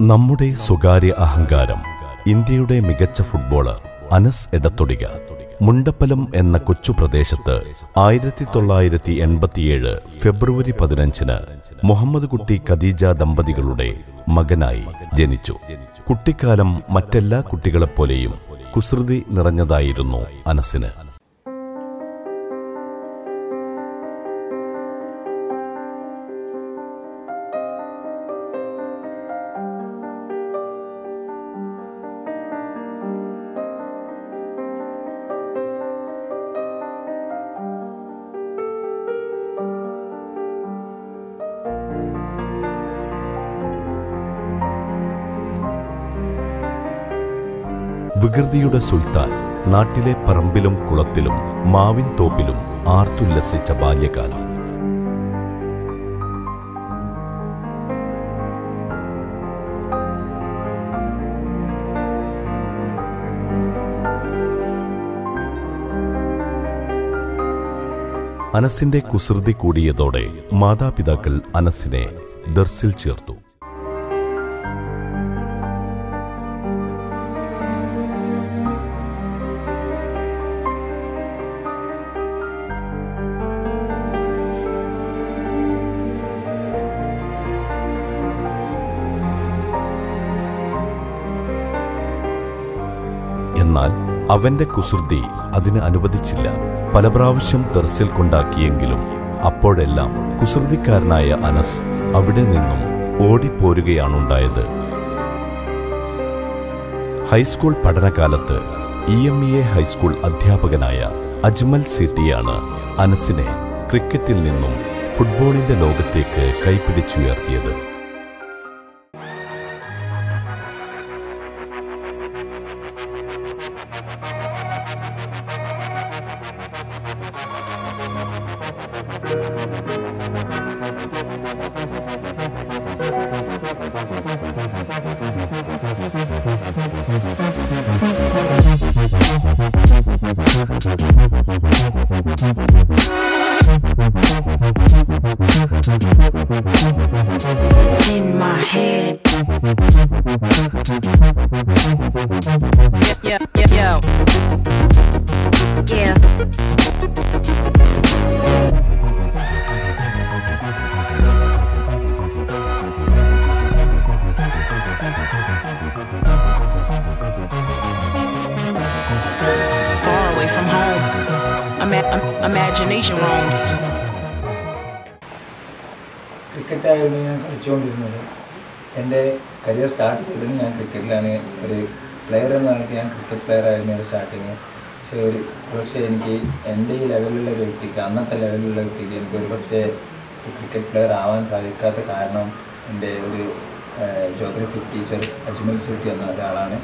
നമ്മുടെ സ്വകാര്യ അഹങ്കാരം ഇന്ത്യയുടെ മികച്ച ഫുട്ബോളർ അനസ് എടത്തൊടിക മുണ്ടപ്പലം എന്ന കൊച്ചു പ്രദേശത്ത് ആയിരത്തി തൊള്ളായിരത്തി എൺപത്തിയേഴ് ഫെബ്രുവരി പതിനഞ്ചിന് മുഹമ്മദ് കുട്ടി ഖദീജ ദമ്പതികളുടെ മകനായി ജനിച്ചു കുട്ടിക്കാലം മറ്റെല്ലാ കുട്ടികളെപ്പോലെയും കുസൃതി നിറഞ്ഞതായിരുന്നു അനസിന് വികൃതിയുടെ സുൽത്താൻ നാട്ടിലെ പറമ്പിലും കുളത്തിലും മാവിൻ തോപ്പിലും ആർത്തുല്ലസിച്ച ബാല്യകാലം അനസിന്റെ കുസൃതി കൂടിയതോടെ മാതാപിതാക്കൾ അനസിനെ ദർസിൽ ചേർത്തു എന്നാൽ അവന്റെ കുസൃതി അതിന് അനുവദിച്ചില്ല പല പ്രാവശ്യം തെർസിൽ കൊണ്ടാക്കിയെങ്കിലും അപ്പോഴെല്ലാം കുസൃതിക്കാരനായ അനസ് അവിടെ നിന്നും ഓടിപ്പോരുകയാണുണ്ടായത് ഹൈസ്കൂൾ പഠനകാലത്ത് E M E A high school അധ്യാപകനായ അജ്മൽ സീട്ടിയാണ് അനസിനെ ക്രിക്കറ്റിൽ നിന്നും ഫുട്ബോളിന്റെ ലോകത്തേക്ക് കൈപ്പിടിച്ചുയർത്തിയത് in my head. Yeah, yeah, yeah, yeah. Yeah. Far away from home. Ima- im- imagination roams. ക്രിക്കറ്റായിരുന്നു ഞാൻ കളിച്ചുകൊണ്ടിരുന്നത് എൻ്റെ കരിയർ സ്റ്റാർട്ട് ചെയ്തത് ഞാൻ ക്രിക്കറ്റിലാണ് ഒരു പ്ലെയർ എന്ന നിലയ്ക്ക് ഞാൻ ക്രിക്കറ്റ് പ്ലെയർ ആയിരുന്നു എൻ്റെ സ്റ്റാർട്ടിങ് പക്ഷേ ഒരു പക്ഷേ എനിക്ക് എൻ്റെ ഈ ലെവലിലുള്ള ഒരു വ്യക്തിക്ക് അന്നത്തെ ലെവലിലുള്ള വ്യക്തിക്ക് എനിക്ക് ഒരു പക്ഷേ ക്രിക്കറ്റ് പ്ലെയർ ആവാൻ സാധിക്കാത്ത കാരണം എൻ്റെ ഒരു ജോഗ്രഫി ടീച്ചർ അജ്മൽ സിറ്റി എന്ന ഒരാളാണ്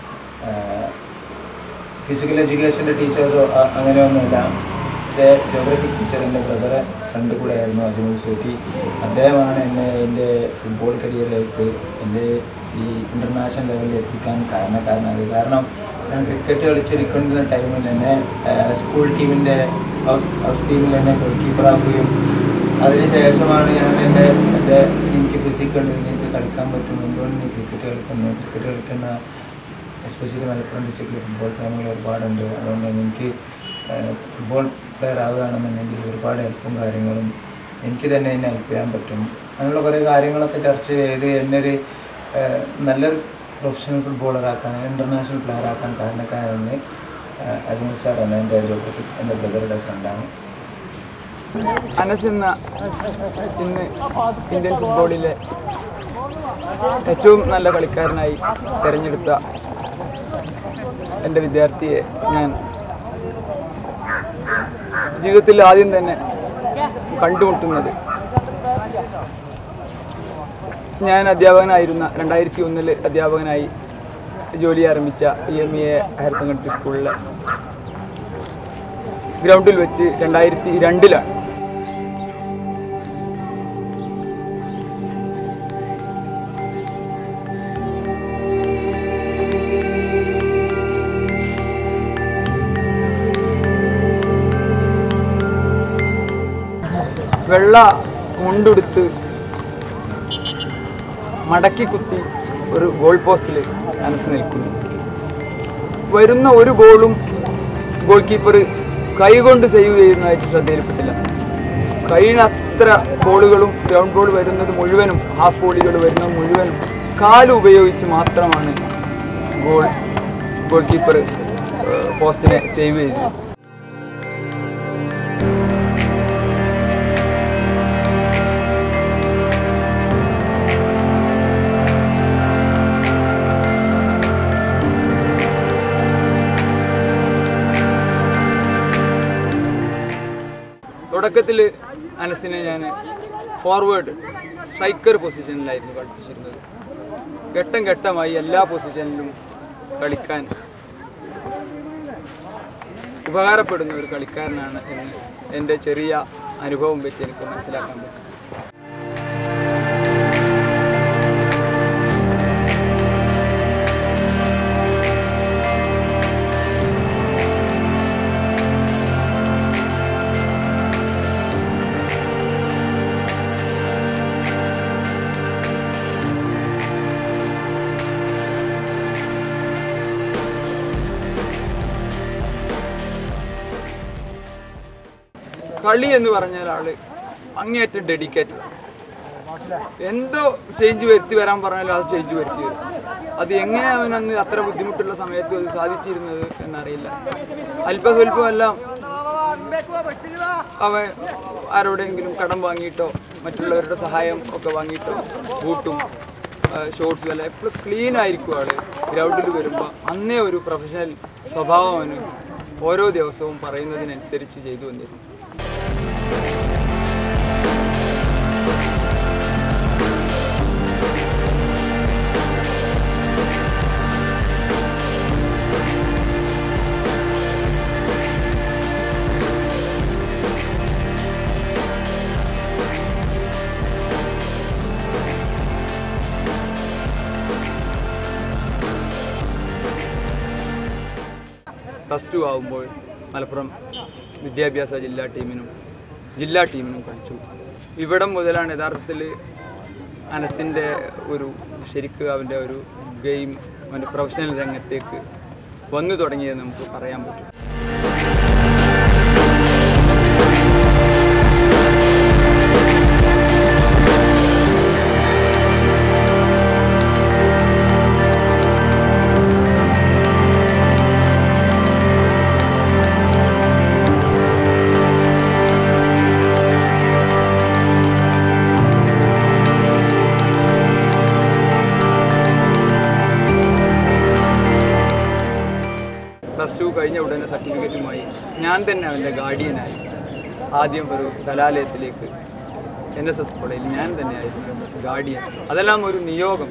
ഫിസിക്കൽ എഡ്യൂക്കേഷൻ്റെ ടീച്ചേഴ്സോ അങ്ങനെയൊന്നുമില്ല പക്ഷേ ജോഗ്രഫി ടീച്ചർ എൻ്റെ ബ്രദറെ ഫ്രണ്ട് കൂടെ ആയിരുന്നു അജ്മൽ സൂട്ടി അദ്ദേഹമാണ് എന്നെ എൻ്റെ ഫുട്ബോൾ കരിയറിലേക്ക് എൻ്റെ ഈ ഇൻ്റർനാഷണൽ ലെവലിൽ എത്തിക്കാൻ കാരണക്കാരനായത് കാരണം ഞാൻ ക്രിക്കറ്റ് കളിച്ചിരിക്കുന്ന ടൈമിൽ എന്നെ സ്കൂൾ ടീമിൻ്റെ ഹൗസ് ഹൗസ് ടീമിൽ എന്നെ ഗോൾ കീപ്പറാക്കുകയും അതിനുശേഷമാണ് ഞാൻ എൻ്റെ എൻ്റെ എനിക്ക് ഫിസിക്കൽ എനിക്ക് കളിക്കാൻ പറ്റും എന്തുകൊണ്ട് നീ ക്രിക്കറ്റ് കളിക്കുന്നു ക്രിക്കറ്റ് കളിക്കുന്ന എസ്പെഷ്യലി മലപ്പുറം ഡിസ്ട്രിക്റ്റിൽ ഫുട്ബോൾ ഫാമിലി ഒരുപാടുണ്ട് അതുകൊണ്ട് എനിക്ക് ഫുട്ബോൾ പ്ലെയർ ആവുകയാണെന്നുണ്ടെങ്കിൽ ഒരുപാട് ഹെൽപ്പും കാര്യങ്ങളും എനിക്ക് തന്നെ എന്നെ ഹെൽപ്പ് ചെയ്യാൻ പറ്റും അങ്ങനെയുള്ള കുറേ കാര്യങ്ങളൊക്കെ ചർച്ച ചെയ്ത് എന്നെ ഒരു ഏഹ്, നല്ലൊരു പ്രൊഫഷണൽ ഫുട്ബോളറാക്കാൻ ഇൻ്റർനാഷണൽ പ്ലെയർ ആക്കാൻ കാരണക്കാരെന്ന് അജ്മൽ സാർ എന്ന എൻ്റെ ജോഗ്രഫി എൻ്റെ ബ്രദറുടെ ഫ്രണ്ടാണ് അനസ് എന്ന ഇന്ന് ഇന്ത്യൻ ഫുട്ബോളിലെ ഏറ്റവും നല്ല കളിക്കാരനായി തിരഞ്ഞെടുത്ത എൻ്റെ വിദ്യാർത്ഥിയെ ഞാൻ ജീവിതത്തിൽ ആദ്യം തന്നെ കണ്ടുമുട്ടുന്നത് ഞാൻ അധ്യാപകനായിരുന്ന രണ്ടായിരത്തി ഒന്നിൽ അധ്യാപകനായി ജോലി ആരംഭിച്ച E M E A higher secondary സ്കൂളിലെ ഗ്രൗണ്ടിൽ വെച്ച് രണ്ടായിരത്തി രണ്ടിലാണ് വെള്ള മുണ്ടെടുത്ത് മടക്കി കുത്തി ഒരു ഗോൾ പോസ്റ്റിൽ അനസ് നിൽക്കുന്നു വരുന്ന ഒരു ഗോളും ഗോൾ കീപ്പർ കൈകൊണ്ട് സേവ് ചെയ്യുന്നതായിട്ട് ശ്രദ്ധയിൽപ്പെട്ടില്ല കഴിയുന്നത്ര ബോളുകളും ഗ്രൗണ്ട് ബോൾ വരുന്നത് മുഴുവനും ഹാഫ് ബോളുകൾ വരുന്നത് മുഴുവനും കാല് ഉപയോഗിച്ച് മാത്രമാണ് ഗോൾ ഗോൾ കീപ്പർ പോസ്റ്റിനെ സേവ് ചെയ്തത് തുടക്കത്തിൽ അനസിനെ ഞാൻ ഫോർവേഡ് സ്ട്രൈക്കർ പൊസിഷനിലായിരുന്നു കളിപ്പിച്ചിരുന്നത് ഘട്ടം ഘട്ടമായി എല്ലാ പൊസിഷനിലും കളിക്കാൻ ഉപകാരപ്പെടുന്ന ഒരു കളിക്കാരനാണ് എന്ന് എൻ്റെ ചെറിയ അനുഭവം വെച്ച് എനിക്ക് മനസ്സിലാക്കാൻ പറ്റും കളി എന്ന് പറഞ്ഞാൽ ആള് അങ്ങേയറ്റം ഡെഡിക്കേറ്റഡ് എന്തോ ചേഞ്ച് വരുത്തി വരാൻ പറഞ്ഞാലും അത് ചേഞ്ച് വരുത്തി വരും അത് എങ്ങനെ അവനന്ന് അത്ര ബുദ്ധിമുട്ടുള്ള സമയത്ത് അത് സാധിച്ചിരുന്നത് എന്നറിയില്ല അല്പസ്വല്പം എല്ലാം അവൻ ആരോടെങ്കിലും കടം വാങ്ങിയിട്ടോ മറ്റുള്ളവരുടെ സഹായം ഒക്കെ വാങ്ങിയിട്ടോ ബൂട്ടും ഷോർട്സും എല്ലാം എപ്പോഴും ക്ലീൻ ആയിരിക്കും ആള് ഗ്രൗണ്ടിൽ വരുമ്പോൾ അന്നേ ഒരു പ്രൊഫഷണൽ സ്വഭാവം അവന് ഓരോ ദിവസവും പറയുന്നതിനനുസരിച്ച് ചെയ്തു വന്നിരുന്നു പ്ലസ് ടു ആകുമ്പോൾ മലപ്പുറം വിദ്യാഭ്യാസ ജില്ലാ ടീമിനും ജില്ലാ ടീമിനും കളിച്ചു ഇവിടം മുതലാണ് യഥാർത്ഥത്തിൽ അനസിൻ്റെ ഒരു ശരിക്ക് അവൻ്റെ ഒരു ഗെയിം അവൻ്റെ പ്രൊഫഷണൽ രംഗത്തേക്ക് വന്നു തുടങ്ങിയത് നമുക്ക് പറയാൻ പറ്റും പ്ലസ് ടു കഴിഞ്ഞ ഉടനെ സർട്ടിഫിക്കറ്റുമായി ഞാൻ തന്നെ അവൻ്റെ ഗാർഡിയനായി ആദ്യം ഒരു കലാലയത്തിലേക്ക് എൻ എസ് എസ് കോളേജിൽ ഞാൻ തന്നെയായിരുന്നു ഗാർഡിയൻ അതെല്ലാം ഒരു നിയോഗം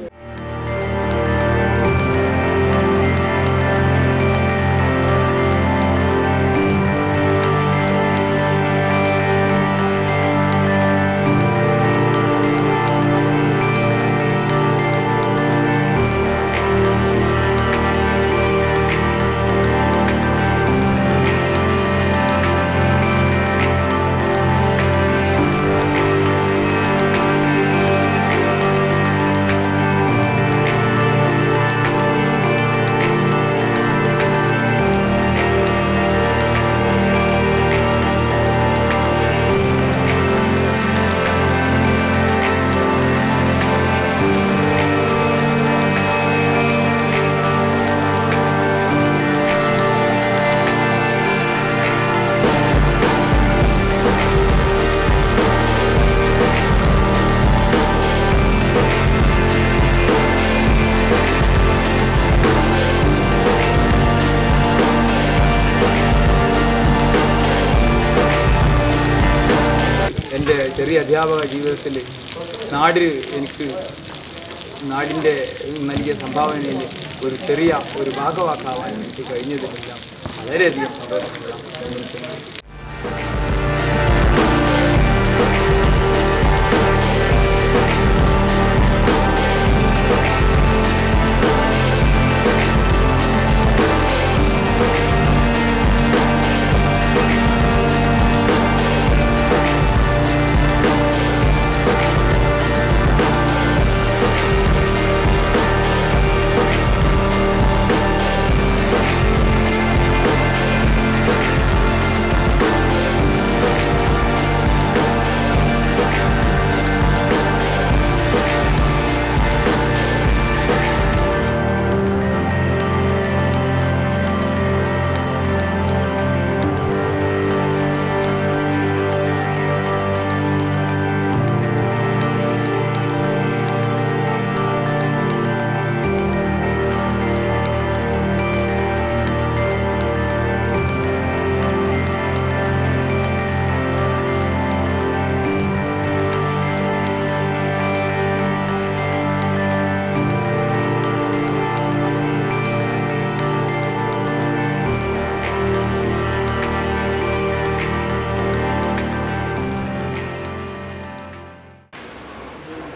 എൻ്റെ ചെറിയ അധ്യാപക ജീവിതത്തിൽ നാട് എനിക്ക് നാടിൻ്റെ നൽകിയ സംഭാവനയിൽ ഒരു ചെറിയ ഒരു ഭാഗവാക്കാവാൻ എനിക്ക് കഴിഞ്ഞതിലെല്ലാം വളരെയധികം സന്തോഷമുള്ള നിമിഷങ്ങൾ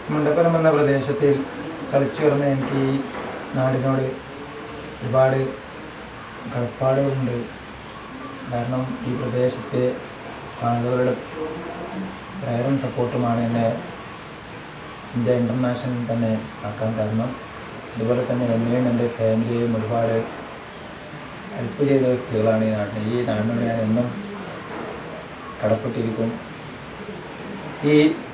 മുണ്ടപ്പുറം എന്ന പ്രദേശത്തിൽ കളിച്ചു കിടന്ന എനിക്ക് ഈ നാടിനോട് ഒരുപാട് കടപ്പാടുകളുണ്ട് കാരണം ഈ പ്രദേശത്തെ ആളുകളുടെ പ്രയറും സപ്പോർട്ടുമാണ് എന്നെ ഇന്ത്യ ഇൻ്റർനാഷണൽ തന്നെ ആക്കാൻ കാരണം അതുപോലെ തന്നെ എന്നെയും എൻ്റെ ഫാമിലിയെയും ഒരുപാട് ഹെൽപ്പ് ചെയ്ത വ്യക്തികളാണ് ഈ നാട്ടിൽ ഈ നാടിനോട് ഞാൻ എന്നും കടപ്പെട്ടിരിക്കും ഈ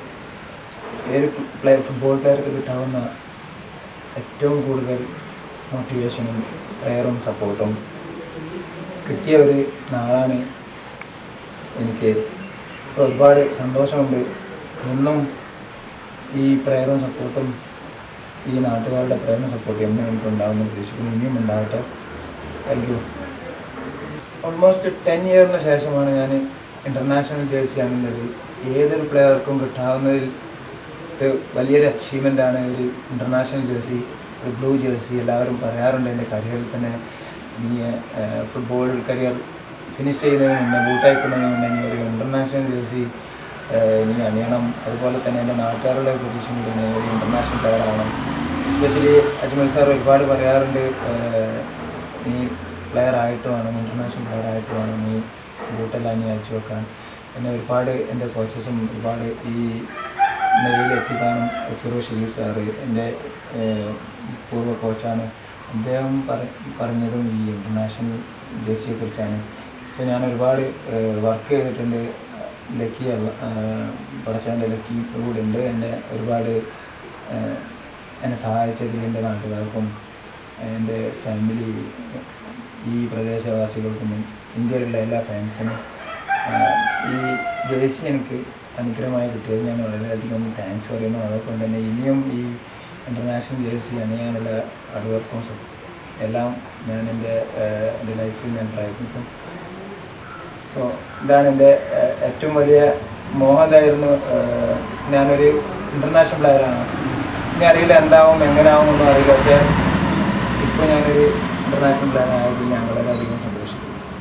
ഒരു പ്ലെയർ ഫുട്ബോൾ പ്ലെയർക്ക് കിട്ടാവുന്ന ഏറ്റവും കൂടുതൽ മോട്ടിവേഷനും പ്രയറും സപ്പോർട്ടും കിട്ടിയ ഒരു നാളാണ് എനിക്ക് സോ ഒരുപാട് സന്തോഷമുണ്ട് എന്നും ഈ പ്രയറും സപ്പോർട്ടും ഈ നാട്ടുകാരുടെ പ്രയറും സപ്പോർട്ടും എന്നും എനിക്ക് ഉണ്ടാകുമെന്ന് പ്രതീക്ഷിക്കുന്നു ഇനിയും ഉണ്ടാവട്ടെ താങ്ക് യു ഓൾമോസ്റ്റ് ടെൻ ഇയറിന് ശേഷമാണ് ഞാൻ ഇൻ്റർനാഷണൽ ജേഴ്സി അണിഞ്ഞത് ഏതൊരു പ്ലെയർക്കും കിട്ടാവുന്നതിൽ ഒരു വലിയൊരു അച്ചീവ്മെൻ്റ് ആണ് ഒരു ഇൻ്റർനാഷണൽ ജേഴ്സി ഒരു ബ്ലൂ ജേഴ്സി എല്ലാവരും പറയാറുണ്ട് എൻ്റെ കരിയറിൽ തന്നെ നീ ഫുട്ബോൾ കരിയർ ഫിനിഷ് ചെയ്യുന്നതിന് മുന്നേ ബൂട്ടയക്കുന്നതിന് മുന്നേ നീ ഒരു ഇൻ്റർനാഷണൽ ജേഴ്സി നീ അണിയണം അതുപോലെ തന്നെ എൻ്റെ നാട്ടുകാരുടെ പൊസിഷൻ നീ ഒരു ഇൻ്റർനാഷണൽ പ്ലെയർ ആവണം എസ്പെഷ്യലി അജ്മൽ സാർ ഒരുപാട് പറയാറുണ്ട് ഏഹ്, നീ പ്ലെയർ ആയിട്ട് വേണം ഇൻ്റർനാഷണൽ പ്ലെയർ ആയിട്ട് വേണം നീ ബൂട്ടെല്ലാം നീ അയച്ചു വെക്കാൻ എന്നെ ഒരുപാട് എൻ്റെ കോച്ചസും ഒരുപാട് ഈ നിലയിൽ എത്തിക്കാനും ഫിറോസ് ഷരീഫ് സാറ് എൻ്റെ ഏഹ്, പൂർവ്വ കോച്ചാണ് അദ്ദേഹം പറ പറഞ്ഞതും ഈ ഇൻ്റർനാഷണൽ ജേഴ്സിയെക്കുറിച്ചാണ് പക്ഷേ ഞാൻ ഒരുപാട് വർക്ക് ചെയ്തിട്ടുണ്ട് ലക്കി പടച്ചാൻ്റെ ലക്കി കൂടെ ഉണ്ട് എൻ്റെ ഒരുപാട് ഏഹ്, എന്നെ സഹായിച്ചതിൽ എൻ്റെ നാട്ടുകാർക്കും എൻ്റെ ഫാമിലി ഈ പ്രദേശവാസികൾക്കും ഇന്ത്യയിലുള്ള എല്ലാ ഫാൻസിനും ആഹ്, ഈ ജേഴ്സി എനിക്ക് അനുഗ്രഹമായി കിട്ടിയത് ഞാൻ വളരെയധികം താങ്ക്സ് പറയുന്നു അതുകൊണ്ട് തന്നെ ഇനിയും ഈ ഇൻ്റർനാഷണൽ ജേഴ്സി അണിയാനുള്ള ഹാർഡ് വർക്കും എല്ലാം ഞാൻ എൻ്റെ ആഹ്, എൻ്റെ ലൈഫിൽ ഞാൻ പ്രയത്നിക്കും സോ ഇതാണ് എൻ്റെ ആഹ്, ഏറ്റവും വലിയ മോഹമായിരുന്നു ആഹ്, ഞാനൊരു ഇൻ്റർനാഷണൽ പ്ലെയറാണ് ഇനി അറിയില്ല എന്താവും എങ്ങനെയാവും ഒന്നും അറിയില്ല പക്ഷേ ഇപ്പോൾ ഞാനൊരു ഇൻ്റർനാഷണൽ പ്ലെയർ ആയതിൽ ഞാൻ വളരെയധികം സന്തോഷിക്കുന്നു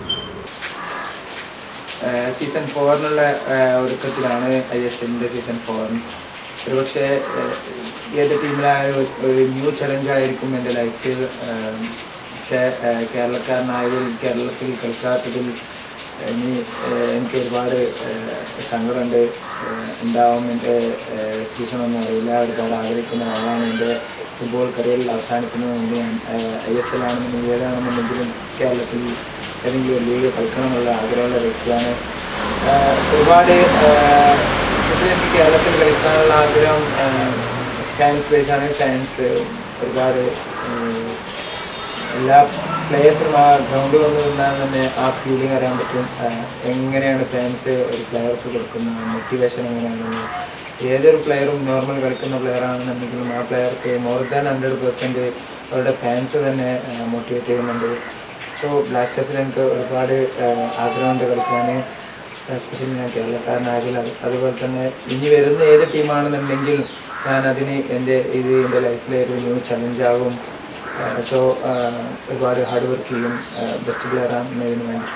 സീസൺ ഫോറിനുള്ള ഒരുക്കത്തിലാണ് ഐ എസ് എല്ലിൻ്റെ സീസൺ ഫോറിന് ഒരുപക്ഷെ ആഹ്, ഏത് ടീമിലായാലും ഒരു- ഒരു ന്യൂ ചലഞ്ചായിരിക്കും എൻ്റെ ലൈഫിൽ പക്ഷേ ആഹ്, കേരളക്കാരനായതിൽ കേരളത്തിൽ കളിക്കാത്തതിൽ ഇനി ആഹ്, എനിക്ക് ഒരുപാട് ആഹ്, സങ്കടമുണ്ട് ആഹ്, ഉണ്ടാവും എൻ്റെ സീസൺ ഒന്നും അറിയില്ല ഒരുപാട് ആഗ്രഹിക്കുന്ന ആളാണ് എൻ്റെ ഫുട്ബോൾ കരിയറിൽ അവസാനിക്കുന്നതുകൊണ്ട് ഞാൻ ഐ എസ് എൽ ആണെന്നുണ്ടെങ്കിൽ ഏതാണെന്നുണ്ടെങ്കിലും കേരളത്തിൽ ഏതെങ്കിലും ഒരു ലീഗ് കളിക്കണമെന്നുള്ള ആഗ്രഹമുള്ള വ്യക്തിയാണ് ആഹ്, ഒരുപാട് ആഹ്, especially എനിക്ക് കേരളത്തിൽ കളിക്കാനുള്ള ആഗ്രഹം ഫാൻസ് ബേസ് ആണ് ഫാൻസ് ഒരുപാട് ആഹ്, എല്ലാ പ്ലേയേഴ്സിനും ആ ഗ്രൗണ്ടിൽ വന്ന് നിന്നാൽ തന്നെ ആ ഫീലിംഗ് അറിയാൻ പറ്റും ആഹ് എങ്ങനെയാണ് ഫാൻസ് ഒരു പ്ലെയർക്ക് കൊടുക്കുന്നത് മോട്ടിവേഷൻ എങ്ങനെയാണെന്ന് ഏതൊരു പ്ലെയറും നോർമൽ കളിക്കുന്ന പ്ലെയർ ആണെന്നുണ്ടെങ്കിലും ആ പ്ലെയർക്ക് മോർ ദാൻ ഹൺഡ്രഡ് പെർസെൻറ്റ് അവരുടെ ഫാൻസ് തന്നെ മോട്ടിവേറ്റ് ചെയ്യുന്നുണ്ട് സോ ബ്ലാസ്റ്റേഴ്സിൽ എനിക്ക് ഒരുപാട് ആഹ് ആഗ്രഹമുണ്ട് കളിക്കാൻ എസ്പെഷ്യലി ഞാൻ കേരളക്കാരനായാലും അത് അതുപോലെ തന്നെ ഇനി വരുന്ന ഏത് ടീമാണെന്നുണ്ടെങ്കിൽ ഞാൻ അതിന് എൻ്റെ ഇത് എൻ്റെ ലൈഫിലെ ഒരു ന്യൂ ചലഞ്ചാകും സോ ഒരുപാട് ഹാർഡ് വർക്ക് ചെയ്യും ബെസ്റ്റ് പ്ലെയർ ആകുന്നതിന് വേണ്ടി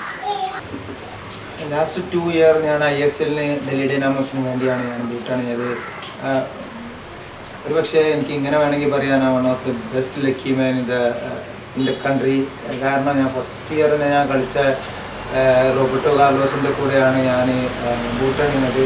ലാസ്റ്റ് ടു ഇയർ ഞാൻ ഐ എസ് എല്ലിന് ഡൽഹി ഡൈനാമോസിന് വേണ്ടിയാണ് ഞാൻ ബൂട്ടണിയത് ഒരുപക്ഷെ എനിക്ക് ഇങ്ങനെ വേണമെങ്കിൽ പറയാൻ one of the best lucky man in the in the country കാരണം ഞാൻ ഫസ്റ്റ് ഇയർ ഞാൻ കളിച്ച ആഹ്, റോബർട്ടോ കാർലോസിൻ്റെ കൂടെയാണ് ഞാൻ ബൂട്ടണിയുന്നത്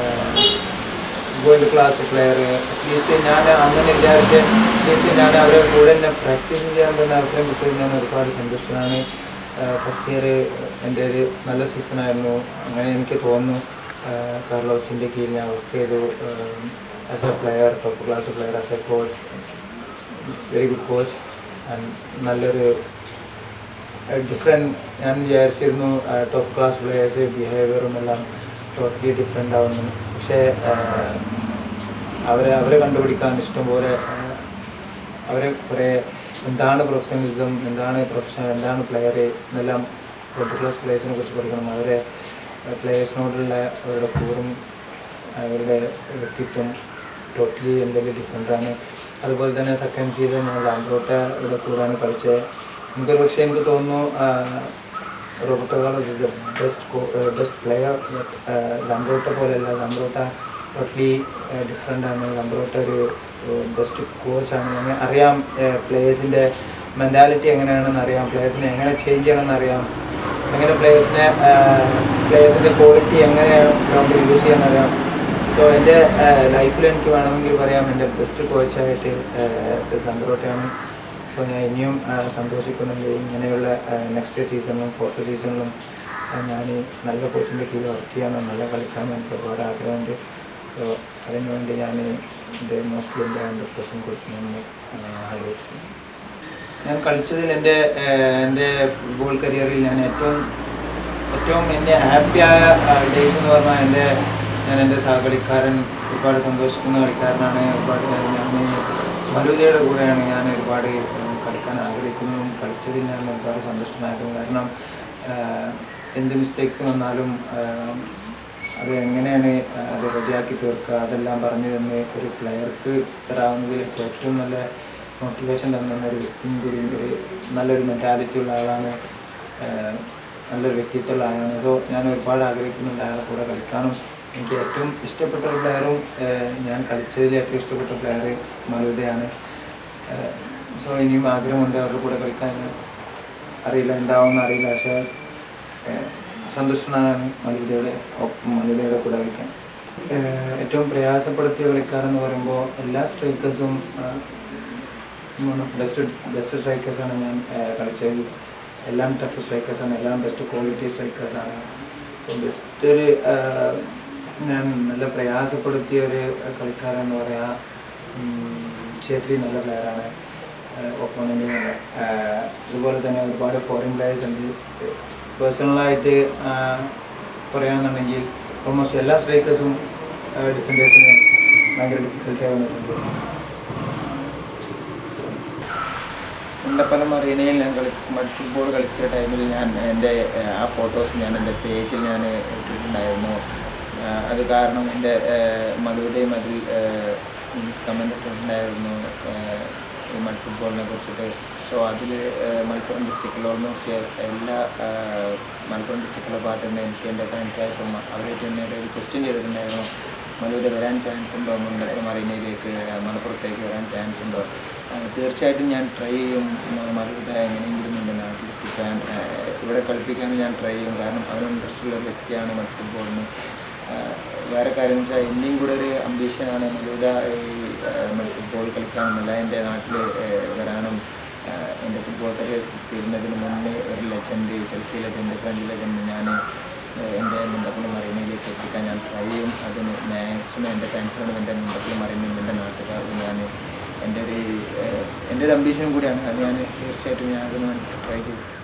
വേൾഡ് ക്ലാസ് പ്ലെയർ അറ്റ്ലീസ്റ്റ് ഞാൻ അങ്ങനെ വിചാരിച്ച അറ്റ്ലീസ്റ്റ് ഞാൻ അവരെ കൂടെ തന്നെ പ്രാക്ടീസ് ചെയ്യാൻ തന്നെ അവസരം കിട്ടിയത് ഞാൻ ഒരുപാട് സന്തുഷ്ടനാണ് ഫസ്റ്റ് ഇയർ എൻ്റെ ഒരു നല്ല സീസണായിരുന്നു അങ്ങനെ എനിക്ക് തോന്നുന്നു ആഹ് കാർലോസിൻ്റെ കീഴിൽ ഞാൻ വർക്ക് ചെയ്തു as a player top class player as a coach very good coach നല്ലൊരു ഡിഫറെൻറ്റ് ഞാൻ വിചാരിച്ചിരുന്നു ടോപ്പ് ക്ലാസ് പ്ലേയേഴ്സ് ബിഹേവിയറും എല്ലാം ടോട്ടലി ഡിഫറെൻ്റ് ആവുന്നു പക്ഷേ ആഹ്, അവരെ അവരെ കണ്ടുപിടിക്കാൻ ഇഷ്ടംപോലെ ആഹ്, അവരെ കുറേ എന്താണ് പ്രൊഫഷണലിസം എന്താണ് പ്രൊഫഷൻ എന്താണ് പ്ലെയർ എന്നെല്ലാം ടോപ്പ് ക്ലാസ് പ്ലേയേഴ്സിനെ കുറിച്ച് പഠിക്കണം അവരെ പ്ലേയേഴ്സിനോടുള്ള അവരുടെ കൂറും അവരുടെ വ്യക്തിത്വം ടോട്ടലി എന്തെങ്കിലും ഡിഫറെൻ്റാണ് അതുപോലെ തന്നെ സെക്കൻഡ് സീസൺ ഞാൻ ലാംബ്രോട്ടയുടെ കൂടെയാണ് കളിച്ചത് എനിക്കൊരു പക്ഷേ എനിക്ക് തോന്നുന്നു Roberto Carlos is the best best player Zambrotta പോലെയല്ല ലാംബ്രോട്ട ടോട്ടലി ഡിഫറെൻ്റ് ആണ് കമ്പ്യൂട്ടർ ഒരു ബെസ്റ്റ് കോച്ചാണ് അങ്ങനെ അറിയാം പ്ലേയേഴ്സിൻ്റെ മെൻറ്റാലിറ്റി എങ്ങനെയാണെന്ന് അറിയാം പ്ലേയേഴ്സിനെ എങ്ങനെ ചേഞ്ച് ചെയ്യണമെന്ന് അറിയാം എങ്ങനെ പ്ലേയേഴ്സിനെ പ്ലേയേഴ്സിൻ്റെ ക്വാളിറ്റി എങ്ങനെ ഗ്രൗണ്ടിൽ യൂസ് ചെയ്യാൻ അറിയാം സോ എൻ്റെ ലൈഫിൽ എനിക്ക് വേണമെങ്കിൽ പറയാം എൻ്റെ ബെസ്റ്റ് കോച്ചായിട്ട് സന്തോഷമാണ് സോ ഞാൻ ഇനിയും ആ, സന്തോഷിക്കുന്നുണ്ട് ഇങ്ങനെയുള്ള നെക്സ്റ്റ് സീസണിലും ഫോർത്ത് സീസണിലും ഞാൻ നല്ല കോച്ചിൻ്റെ കീഴിൽ വർക്ക് ചെയ്യാനും നല്ല കളിക്കാനും എനിക്ക് ഒരുപാട് ആഗ്രഹമുണ്ട് സോ അതിനു വേണ്ടി ഞാൻ എൻ്റെ മോസ്റ്റ്ലി എൻ്റെ ഹൺഡ്രഡ് പെർസെൻറ്റ് കൊടുക്കണമെന്ന് ആലോചിച്ചു ഞാൻ കളിച്ചതിൽ എൻ്റെ എൻ്റെ ഫുട്ബോൾ കരിയറിൽ ഞാൻ ഏറ്റവും ഏറ്റവും എന്നെ ഹാപ്പിയായ ഡേയ്സ് എന്ന് പറഞ്ഞാൽ എൻ്റെ ഞാൻ എൻ്റെ സഹകളിക്കാരൻ ഒരുപാട് സന്തോഷിക്കുന്ന കളിക്കാരനാണ് ഒരുപാട് ഞാൻ മരുതയുടെ കൂടെയാണ് ഞാൻ ഒരുപാട് ഏഹ്, കളിക്കാൻ ആഗ്രഹിക്കുന്നതും കളിച്ചതിൽ ഞാൻ ഒരുപാട് സന്തുഷ്ടനായിരുന്നു കാരണം ആഹ്, എന്ത് മിസ്റ്റേക്സ് വന്നാലും ആഹ്, അത് എങ്ങനെയാണ് അത് റെഡിയാക്കി തീർക്കുക അതെല്ലാം പറഞ്ഞു തന്ന് ഒരു പ്ലെയർക്ക് തരാവുന്നതിൽ ഏറ്റവും നല്ല മോട്ടിവേഷൻ തന്ന ഒരു വ്യക്തിയും കൂടി ഒരു നല്ലൊരു മെൻറ്റാലിറ്റി ഉള്ള ആളാണ് ആഹ് നല്ലൊരു വ്യക്തിത്വമുള്ള ആളാണ് സോ ഞാൻ ഒരുപാട് ആഗ്രഹിക്കുന്നുണ്ട് അയാളെ കൂടെ കളിക്കാനും എനിക്ക് ഏറ്റവും ഇഷ്ടപ്പെട്ട ഒരു പ്ലെയറും ഞാൻ കളിച്ചതിൽ ഏറ്റവും ഇഷ്ടപ്പെട്ട പ്ലെയർ മലുതയാണ് സോ ഇനിയും ആഗ്രഹമുണ്ട് അവരുടെ കൂടെ കളിക്കാൻ അറിയില്ല എന്താവുമെന്ന് അറിയില്ല പക്ഷേ ഏഹ് സന്തുഷ്ടനാണ് മലുതയുടെ ഒപ്പം മലുതയുടെ കൂടെ കളിക്കാൻ ഏഹ് ഏറ്റവും പ്രയാസപ്പെടുത്തിയ കളിക്കാരെന്ന് പറയുമ്പോൾ എല്ലാ സ്ട്രൈക്കേഴ്സും ബെസ്റ്റ് ബെസ്റ്റ് സ്ട്രൈക്കേഴ്സാണ് ഞാൻ ഏഹ് കളിച്ചത് എല്ലാം ടഫ് സ്ട്രൈക്കേഴ്സാണ് എല്ലാം ബെസ്റ്റ് ക്വാളിറ്റി സ്ട്രൈക്കേഴ്സാണ് സോ ബെസ്റ്റ് ഒരു ഏഹ് ഞാൻ നല്ല പ്രയാസപ്പെടുത്തിയ ഒരു കളിക്കാരെന്ന് പറയാ ഛേത്രി നല്ല പ്ലെയറാണ് ഒപ്പോണൻ്റ് നല്ല ഏഹ് അതുപോലെ തന്നെ ഒരുപാട് ഫോറിൻ പ്ലെയേഴ്സ് ഉണ്ട് പേഴ്സണലായിട്ട് പറയുകയാണെന്നുണ്ടെങ്കിൽ ഓൾമോസ്റ്റ് എല്ലാ സ്ട്രൈക്കേഴ്സും ഡിഫൻഡേഴ്സിന് ഭയങ്കര ഡിഫിക്കൽട്ടി വന്നിട്ടുണ്ട് മുണ്ടപ്പനം അറീനയിൽ ഞാൻ കളി മഡ് ഫുട്ബോൾ കളിച്ച ടൈമിൽ ഞാൻ എൻ്റെ ഏഹ്, ആ ഫോട്ടോസ് ഞാൻ എൻ്റെ പേജിൽ ഞാൻ ഇട്ടിട്ടുണ്ടായിരുന്നു ആഹ് അത് കാരണം എൻ്റെ മലൂതയും അതിൽ മീൻസ് കമൻ്റ് ഇട്ടിട്ടുണ്ടായിരുന്നു ആഹ്, ഈ മഡ് ഫുട്ബോളിനെ കുറിച്ചിട്ട് സോ അതിൽ മലപ്പുറം ഡിസ്ട്രിക്റ്റിൽ ഓൾമോസ്റ്റ് എല്ലാ ആഹ്, മലപ്പുറം ഡിസ്ട്രിക്റ്റിലെ പാട്ട് തന്നെ എനിക്ക് എൻ്റെ ഫ്രണ്ട്സായിട്ടും അവരായിട്ട് എന്നോട് ഒരു ക്വസ്റ്റ്യൻ ചെയ്തിട്ടുണ്ടായിരുന്നു മലൂര് വരാൻ ചാൻസ് ഉണ്ടോ മുണ്ടപ്പുറം അറീനയിലേക്ക് മലപ്പുറത്തേക്ക് വരാൻ ചാൻസ് ഉണ്ടോ ആ, തീർച്ചയായിട്ടും ഞാൻ ട്രൈ ചെയ്യും മറുപടി എങ്ങനെയെങ്കിലും എൻ്റെ നാട്ടിലെത്തിക്കാൻ ആ, ഇവിടെ കളിപ്പിക്കാൻ ഞാൻ ട്രൈ ചെയ്യും കാരണം അവന് ഇൻട്രസ്റ്റ് ഉള്ള ഒരു വ്യക്തിയാണ് മറ്റ് ഫുട്ബോളിന് ആ, വേറെ കാര്യം എന്ന് വെച്ചാൽ എൻ്റെയും കൂടെ ഒരു അംബീഷനാണ് മലൂദ ഈ മറ്റ് ഫുട്ബോൾ കളിക്കാനും അല്ല എൻ്റെ നാട്ടിൽ വരാനും ആ, എൻ്റെ ഫുട്ബോൾ കരിയർ തീരുന്നതിന് മുന്നേ ഒരു legend Chelsea legend French legend ഞാൻ എൻ്റെ മുണ്ടപ്പിൽ മറീനയിലേക്ക് എത്തിക്കാൻ ഞാൻ ട്രൈ ചെയ്യും അതിന് മാക്സിമം എൻ്റെ ഫാൻസിനോടും എൻ്റെ മുണ്ടപ്പിൽ മറീനയും എൻ്റെ നാട്ടുകാർക്കും ഞാൻ എൻ്റെ ഒരു ഏഹ്, എൻ്റെ ഒരു അംബീഷനും കൂടിയാണ് അത് ഞാൻ തീർച്ചയായിട്ടും ഞാൻ അതിന് വേണ്ടി ട്രൈ ചെയ്യും